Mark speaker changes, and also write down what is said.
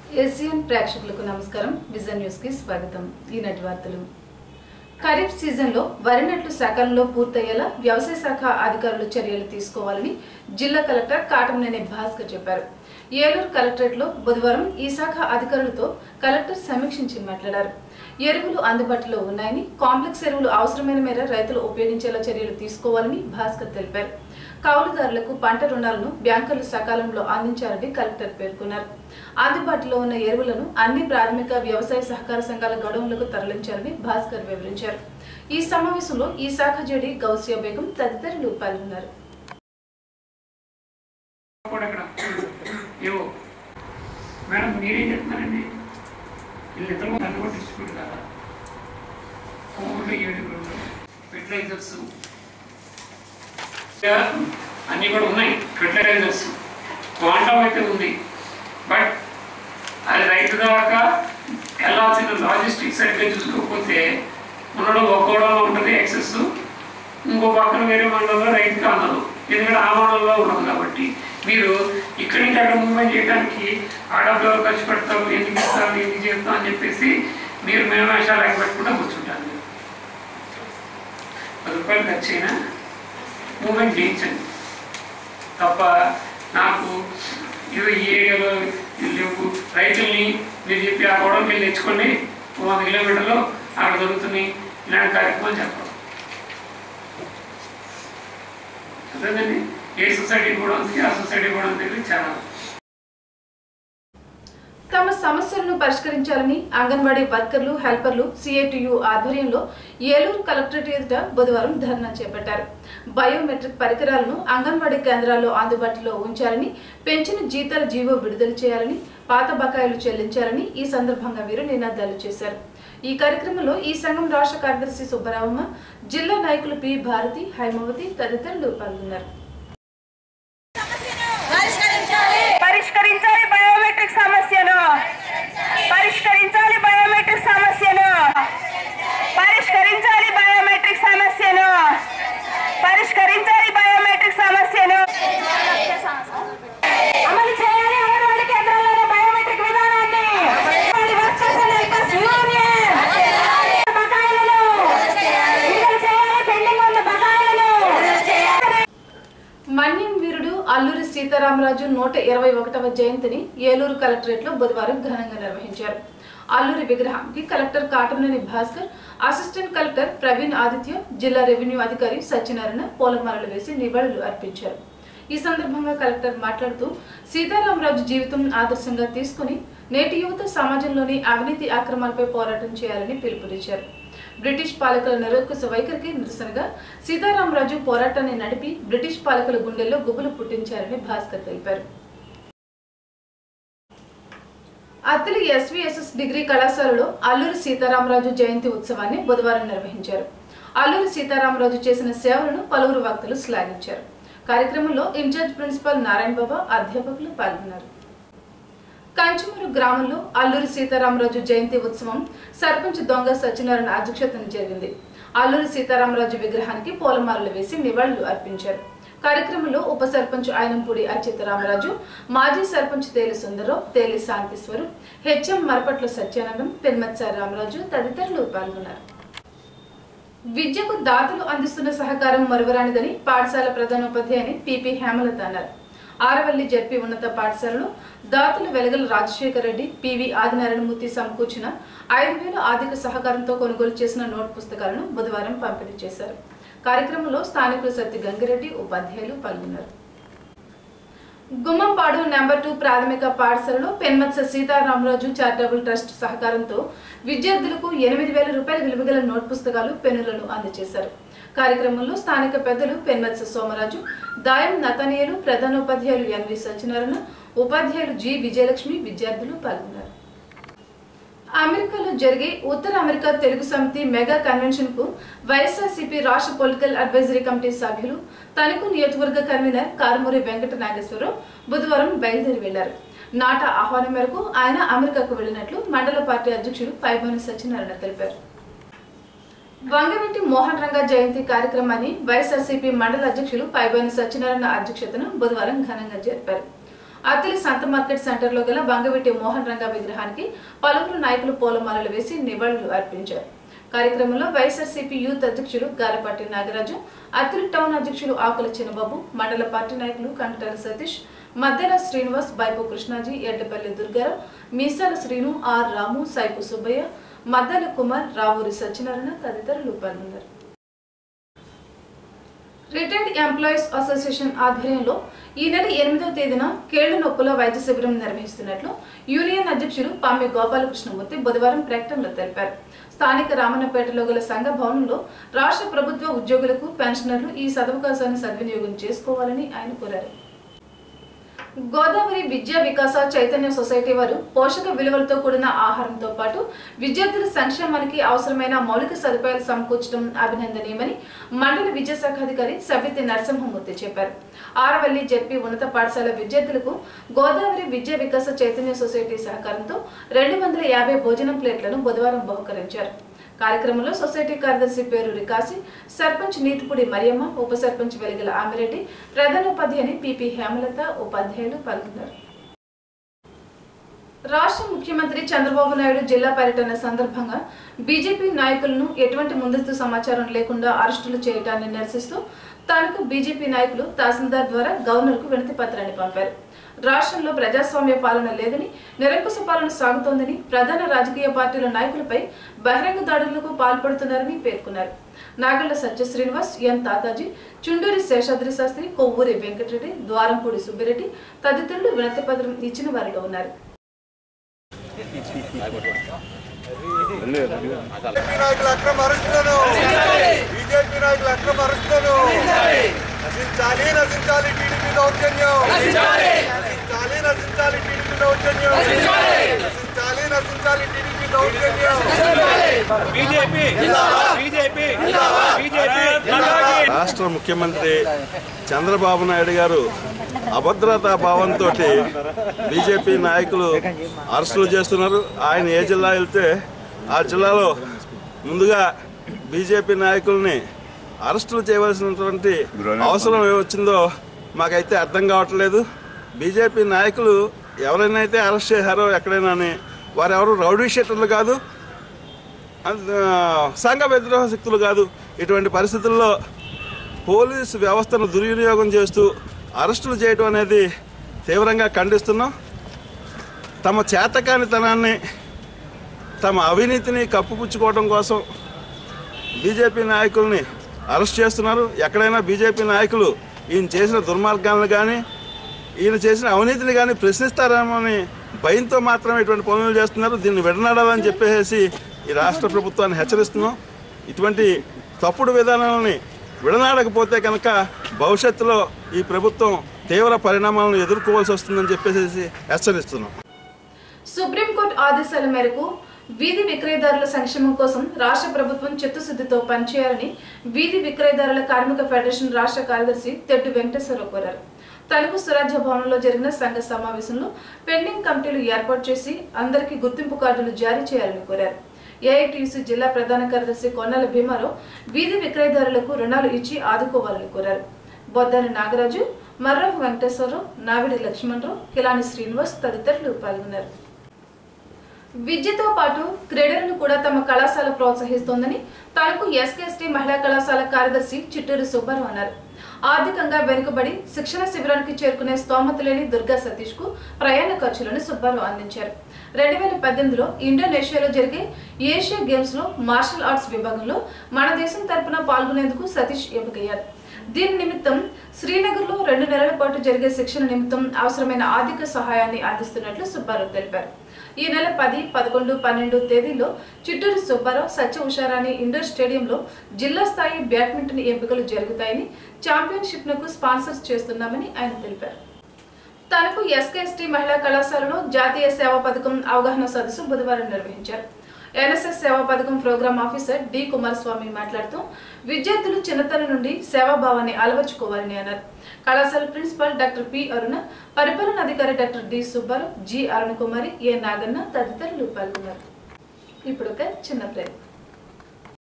Speaker 1: Asian ప్రేక్షకులకు నమస్కారం vision news కి స్వాగతం ఈనాటి వార్తలు ఖరీఫ్ సీజన్లో వరి నట్లు సకాలంలో పూర్తయ్యేలా వ్యవసాయ శాఖ అధికారులు చర్యలు తీసుకోవాలని జిల్లా కలెక్టర్ కాటంనేని భాస్కర్ చెప్పారు ఏలూరు కలెక్టరేట్లో బుధవారం ఈ శాఖ అధికారులతో కలెక్టర్ సమీక్షించి మాట్లాడారు ఎరువులు అందుబాటులో ఉన్నాయని కాంప్లెక్స్ ఎరువులు అవసరమైన మేర రైతులు ఉపయోగించేలా చర్యలు తీసుకోవాలని భాస్కర్ తెలిపారు కౌలుదారులకు పంట రుణాలను బ్యాంకులు సకాలంలో అందించాలని కలెక్టర్ పేర్కొన్నారు అందుబాటులో ఉన్న ఎరువులను అన్ని ప్రాథమిక వ్యవసాయ సహకార సంఘాల గొడవలకు తరలించాలని భాస్కర్ వివరించారు ఈ సమావేశంలో ఈ శాఖ జేడి గౌసియా బేగం తదితరులు పాల్గొన్నారు
Speaker 2: కూడా ఇక్కడ ఏవో మేడం మీరేం చెప్తున్నారండి వీళ్ళిద్దరూ నన్ను కూడా డిస్ట్రిబ్యూట్ కదా ఊళ్ళో ఏడుగురు ఫెర్టిలైజర్స్ అన్నీ కూడా ఉన్నాయి ఫెర్టిలైజర్స్ క్వాంటమ్ అయితే ఉంది బట్ అది రైతు దాకా వెళ్ళాల్సిన లాజిస్టిక్స్ సరిగ్గా చూసుకోకపోతే మనలో ఒక గోడంలో ఉంటుంది ఎక్సెస్ ఇంకో పక్కన వేరే మండలంలో రైతుకి అందదు ఎందుకంటే ఆ మండలంలో ఉండదు కాబట్టి మీరు ఇక్కడి నుంచి అక్కడ మూవ్మెంట్ చేయడానికి ఆ డబ్బులు ఎవరు ఖర్చు పెడతారు ఎందుకు ఇస్తారు ఎందుకు చేస్తాం అని చెప్పేసి మీరు మేమేషాలు లెక్క పెట్టుకుంటా కూర్చుంటారు మీరు పది రూపాయలు ఖర్చు అయినా మూవ్మెంట్ చేయించండి తప్ప నాకు ఇదో ఈ ఏరియాలో ఇది లేవు రైతుల్ని మీరు చెప్పి ఆ గొడవకి వెళ్ళి తెచ్చుకోండి ఓ వంద కిలోమీటర్లు అక్కడ దొరుకుతున్నాయి ఇలాంటి కార్యక్రమాలు చెప్పడం అదేనండి ఏ సొసైటీ కూడా ఉంది ఆ సొసైటీ కూడా ఉంది చాలా
Speaker 1: తమ సమస్యలను పరిష్కరించాలని అంగన్వాడీ వర్కర్లు హెల్పర్లు సిఐటియు ఆధ్వర్యంలో ఏలూరు కలెక్టరేట్ ఎదుట బుధవారం ధర్నా చేపట్టారు బయోమెట్రిక్ పరికరాలను అంగన్వాడీ కేంద్రాల్లో అందుబాటులో ఉంచాలని పెంచిన జీతాల జీవో విడుదల చేయాలని పాత బకాయిలు చెల్లించాలని ఈ సందర్భంగా వీరు నినాదాలు చేశారు ఈ కార్యక్రమంలో ఈ సంఘం రాష్ట్ర కార్యదర్శి సుబ్బరామమ్మ జిల్లా నాయకులు పి భారతి హైమవతి తదితరులు పాల్గొన్నారు
Speaker 3: పరిష్కరించాలి
Speaker 4: పరిష్కరించాలి బయోమెట్రిక్ సమస్యను పరిష్కరించాలి బయోమెట్రిక్ సమస్యను పరిష్కరించాలి బయోమెట్రిక్ సమస్యను పరిష్కరించాలి బయోమెట్రిక్ సమస్యను అమలు చేయాలి అంగన్వాడీ కేంద్రాల్లోని బయోమెట్రిక్ విధానాన్ని anganwadi workers and helpers union బకాయిలను విడుదల చేయాలి పెండింగ్ ఉన్న బకాయిలను
Speaker 1: మన్యం వీరుడు అల్లూరి సీతారామరాజు నూట ఇరవై ఒకటవ జయంతిని ఏలూరు కలెక్టరేట్లో బుధవారం ఘనంగా నిర్వహించారు అల్లూరి విగ్రహానికి collector Katamneni Bhaskar assistant collector Praveen Aditya జిల్లా రెవెన్యూ అధికారి సత్యనారాయణ పూలమాలలు వేసి నివాళులు అర్పించారు ఈ సందర్భంగా కలెక్టర్ మాట్లాడుతూ సీతారామరాజు జీవితం ఆదర్శంగా తీసుకుని నేటి యువత సమాజంలోని అవినీతి అక్రమాలపై పోరాటం చేయాలని పిలుపునిచ్చారు బ్రిటిష్ పాలకుల నిరంకుశ వైఖరికి నిరసనగా సీతారామరాజు పోరాటాన్ని నడిపి బ్రిటిష్ పాలకుల గుండెల్లో గుబులు పుట్టించారని భాస్కర్ తెలిపారు అత్తిలి ఎస్వీఎస్ఎస్ డిగ్రీ కళాశాలలో అల్లూరి సీతారామరాజు జయంతి ఉత్సవాన్ని బుధవారం నిర్వహించారు అల్లూరి సీతారామరాజు చేసిన సేవలను పలువురు వక్తలు శ్లాఘించారు కార్యక్రమంలో ఇన్ఛార్జ్ ప్రిన్సిపల్ నారాయణ బాబా అధ్యాపకులు పాల్గొన్నారు కంచుమూరు గ్రామంలో అల్లూరి సీతారామరాజు జయంతి ఉత్సవం సర్పంచ్ దొంగ సత్యనారాయణ అధ్యక్షతన జరిగింది అల్లూరి సీతారామరాజు విగ్రహానికి పూలమాలలు వేసి నివాళులు అర్పించారు కార్యక్రమంలో ఉప సర్పంచ్ ఆయనంపూడి అచ్యుత రామరాజు మాజీ సర్పంచ్ తేలి సుందరరావు తేలి శాంతిస్వరు హెచ్ఎం మరపట్ల సత్యానందం పెన్మత్సారి రామరాజు తదితరులు పాల్గొన్నారు విద్యకు దాతలు అందిస్తున్న సహకారం మరువరానిదని పాఠశాల ప్రధానోపాధ్యాయుని పిపి హేమలత అన్నారు ఆరవల్లి జడ్పీ ఉన్నత పాఠశాలలో దాతలు వెలగల రాజశేఖర రెడ్డి పివి ఆదినారాయణమూర్తి సమకూర్చిన ఐదు వేల ఆర్థిక సహకారంతో కొనుగోలు చేసిన నోట్ పుస్తకాలను బుధవారం పంపిణీ చేశారు కార్యక్రమంలో స్థానికులు సత్తి గంగిరెడ్డి ఉపాధ్యాయులు పాల్గొన్నారు గుమ్మంపాడు నెంబర్ టూ ప్రాథమిక పాఠశాలలో పెన్మత్స సీతారామరాజు చారిటబుల్ ట్రస్ట్ సహకారంతో విద్యార్థులకు ఎనిమిది వేల రూపాయల విలువగల నోట్ పుస్తకాలు పెన్నులను అందజేశారు కార్యక్రమంలో స్థానిక పెద్దలు పెన్మత్స సోమరాజు దాయం నతనీయులు ప్రధానోపాధ్యాయులు ఎన్వి సత్యనారాయణ ఉపాధ్యాయులు జి విజయలక్ష్మి విద్యార్థులు పాల్గొన్నారు అమెరికాలో జరిగే ఉత్తర అమెరికా తెలుగు సమితి మెగా కన్వెన్షన్ కు వైఎస్ఆర్సీపీ రాష్ట్ర పొలిటికల్ అడ్వైజరీ కమిటీ సభ్యులు తణుకు నియోజకవర్గ కన్వీనర్ కారుమూరి వెంకట నాగేశ్వరరావు బుధవారం బయలుదేరి వెళ్లారు నాట ఆహ్వానం మేరకు ఆయన అమెరికాకు వెళ్లినట్లు మండల పార్టీ అధ్యక్షుడు పైబోని సత్యనారాయణ తెలిపారు వంగవీటి మోహన్ రంగా జయంతి కార్యక్రమాన్ని వైఎస్ఆర్సీపీ మండల అధ్యక్షులు పైబోని సత్యనారాయణ అధ్యక్షతన బుధవారం ఘనంగా జరిపారు అత్తిలి సంత మార్కెట్ సెంటర్లో గల బంగవెట్టి మోహన్ రంగ విగ్రహానికి పలువురు నాయకులు పూలమాలలు వేసి నివాళులు అర్పించారు కార్యక్రమంలో వైఎస్ఆర్సీపీ యూత్ అధ్యక్షులు గారపాటి నాగరాజు అత్తిలి టౌన్ అధ్యక్షులు ఆకుల చిన్నబాబు మండల పార్టీ నాయకులు కంకటాల సతీష్ మద్దెల శ్రీనివాస్ బైపు కృష్ణాజీ ఎడ్డపల్లి దుర్గారావు మీసాల శ్రీను ఆర్ రాము సైపు సుబ్బయ్య మద్దెల కుమార్ రావూరి సత్యనారాయణ తదితరులు పాల్గొన్నారు రిటైర్డ్ ఎంప్లాయీస్ అసోసియేషన్ ఆధ్వర్యంలో ఈ నెల ఎనిమిదవ తేదీన కేళ్ల నొప్పుల వైద్య శిబిరం నిర్వహిస్తున్నట్లు యూనియన్ అధ్యక్షులు పామి గోపాలకృష్ణమూర్తి బుధవారం ప్రకటనలో తెలిపారు స్థానిక రామన్నపేటలో గల సంఘ భవనంలో రాష్ట్ర ప్రభుత్వ ఉద్యోగులకు పెన్షనర్లు ఈ సదవకాశాన్ని సద్వినియోగం చేసుకోవాలని ఆయన కోరారు గోదావరి విద్యా వికాస చైతన్య సొసైటీ వారు పోషక విలువలతో కూడిన ఆహారంతో పాటు విద్యార్థుల సంక్షేమానికి అవసరమైన మౌలిక సదుపాయాలు సమకూర్చడం అభినందనీయమని మండల విద్యాశాఖాధికారి సబితి నరసింహమూర్తి చెప్పారు ఆరవల్లి జెడ్పీ ఉన్నత పాఠశాల విద్యార్థులకు గోదావరి విద్యా వికాస చైతన్య సొసైటీ సహకారంతో రెండు వందల యాభై భోజనం ప్లేట్లను బుధవారం బహుకరించారు కార్యక్రమంలో సొసైటీ కార్యదర్శి పేరు రికాసి సర్పంచ్ నీతిపూడి మరియమ్మ ఉప సర్పంచ్ వెలిగల ఆమిరెడ్డి ప్రధానోపాధ్యాయుని పిపి హేమలత ఉపాధ్యాయులు పాల్గొన్నారు రాష్ట్ర ముఖ్యమంత్రి చంద్రబాబు నాయుడు జిల్లా పర్యటన సందర్భంగా బీజేపీ నాయకులను ఎటువంటి ముందస్తు సమాచారం లేకుండా అరెస్టులు చేయడాన్ని నిరసిస్తూ తనకు బీజేపీ నాయకులు తహసీల్దార్ ద్వారా గవర్నర్కు వినతి పత్రాన్ని పంపారు రాష్ట్రంలో ప్రజాస్వామ్య పాలన లేదని నిరంకుశ పాలన సాగుతోందని ప్రధాన రాజకీయ పార్టీల నాయకులపై బహిరంగ దాడులకు పాల్పడుతున్నారని పేర్కొన్నారు నాగళ్ల సత్య శ్రీనివాస్ ఎన్ తాతాజీ చుండూరి శేషాద్రి శాస్త్రి కొవ్వూరి వెంకటరెడ్డి ద్వారంపూడి సుబ్బిరెడ్డి తదితరులు వినతి పత్రం ఇచ్చిన వారిలో ఉన్నారు
Speaker 3: బీజేపీ నాయకుల అక్రమ అరెస్టులను బీజేపీ నాయకుల అక్రమ అరెస్టులను నశించాలి నశించాలి టీడీపీ దౌర్జన్యం నశించాలి నశించాలి టీడీపీ దౌర్జన్యం నశించాలి నశించాలి టీడీపీ దౌర్జన్యం
Speaker 5: బీజేపీ బీజేపీ బీజేపీ
Speaker 3: రాష్ట్ర ముఖ్యమంత్రి చంద్రబాబు నాయుడు గారు అభద్రతా భావంతో బీజేపీ నాయకులు అరెస్టులు చేస్తున్నారు ఆయన ఏ జిల్లా వెళ్తే ఆ జిల్లాలో ముందుగా బీజేపీ నాయకుల్ని అరెస్టులు చేయవలసినటువంటి అవసరం ఏమొచ్చిందో మాకైతే అర్థం కావట్లేదు బీజేపీ నాయకులు ఎవరైనా అయితే అరెస్ట్ చేశారో ఎక్కడైనా వారెవరు రౌడీ షీటర్లు కాదు అంత- సంఘ విద్రోహ శక్తులు కాదు ఇటువంటి పరిస్థితుల్లో పోలీసు వ్యవస్థను దుర్వినియోగం చేస్తూ అరెస్టులు చేయడం అనేది తీవ్రంగా ఖండిస్తున్నాం తమ చేతకానితనాన్ని తమ అవినీతిని కప్పుపుచ్చుకోవడం కోసం బీజేపీ నాయకుల్ని అరెస్ట్ చేస్తున్నారు ఎక్కడైనా బీజేపీ నాయకులు ఈయన చేసిన దుర్మార్గాలను కానీ ఈయన చేసిన అవినీతిని కానీ ప్రశ్నిస్తారేమో అని భయంతో మాత్రమే ఇటువంటి పనులు చేస్తున్నారు దీన్ని విడనాడాలని చెప్పేసి ఈ రాష్ట్ర ప్రభుత్వాన్ని హెచ్చరిస్తున్నాం ఇటువంటి తప్పుడు విధానాలని విడనాడకపోతే కనుక భవిష్యత్తులో ఈ ప్రభుత్వం తీవ్ర పరిణామాలను ఎదుర్కోవాల్సి వస్తుందని చెప్పేసి హెచ్చరిస్తున్నాం
Speaker 1: సుప్రీంకోర్టు ఆదేశాల మేరకు వీధి విక్రయదారుల సంక్షేమం కోసం రాష్ట్ర ప్రభుత్వం చిత్తశుద్ధితో పనిచేయాలని వీధి విక్రయదారుల కార్మిక ఫెడరేషన్ రాష్ట్ర కార్యదర్శి తెడ్డు వెంకటేశ్వరరావు కోరారు తణుకు స్వరాజ్య భవనంలో జరిగిన సంఘ సమావేశంలో పెండింగ్ కమిటీలు ఏర్పాటు చేసి అందరికీ గుర్తింపు కార్డులు జారీ చేయాలని కోరారు ఏఐటీయూసీ జిల్లా ప్రధాన కార్యదర్శి కొన్నాల భీమారావు వీధి విక్రయదారులకు రుణాలు ఇచ్చి ఆదుకోవాలని కోరారు బొద్దాని నాగరాజు మర్రం వెంకటేశ్వరరావు నావిడి లక్ష్మణరావు కిలాని శ్రీనివాస్ తదితరులు పాల్గొన్నారు విద్యతో పాటు క్రీడలను కూడా తమ కళాశాల ప్రోత్సహిస్తోందని తనకు ఎస్కేఎస్టీ మహిళా కళాశాల కార్యదర్శి చిట్టూరు సుబ్బారావు అన్నారు ఆర్థికంగా వెనుకబడి శిక్షణ శిబిరానికి చేరుకునే స్తోమత లేని దుర్గా సతీష్ కు ప్రయాణ ఖర్చులను సుబ్బారావు అందించారు రెండు వేల పద్దెనిమిదిలో ఇండోనేషియాలో జరిగే ఏషియా గేమ్స్ లో మార్షల్ ఆర్ట్స్ విభాగంలో మన దేశం తరపున పాల్గొనేందుకు సతీష్ ఎంపికయ్యారు దీని నిమిత్తం శ్రీనగర్లో రెండు నెలల పాటు జరిగే శిక్షణ నిమిత్తం అవసరమైన ఆర్థిక సహాయాన్ని అందిస్తున్నట్లు సుబ్బారావు తెలిపారు ఈ నెల పది పదకొండు పన్నెండు తేదీల్లో చిట్టూరు సుబ్బారావు సత్య ఉషారాణి ఇండోర్ స్టేడియంలో జిల్లా స్థాయి బ్యాడ్మింటన్ ఎంపికలు జరుగుతాయని ఛాంపియన్షిప్ నకు స్పాన్సర్స్ చేస్తున్నామని ఆయన తెలిపారు తనకు ఎస్కేఎస్టీ మహిళా కళాశాలలో జాతీయ సేవా పథకం అవగాహన సదస్సు బుధవారం నిర్వహించారు ఎన్ఎస్ఎస్ సేవా పథకం ప్రోగ్రామ్ ఆఫీసర్ డి కుమారస్వామి మాట్లాడుతూ విద్యార్థులు చిన్నతనం నుండి సేవాభావాన్ని అలవర్చుకోవాలని అన్నారు కళాశాల ప్రిన్సిపల్ డాక్టర్ పి అరుణ పరిపాలన అధికారి doctor D Subbarao G Arunakumari A Naganna తదితరులు పాల్గొన్నారు ఇప్పుడు ఒక చిన్న బ్రేక్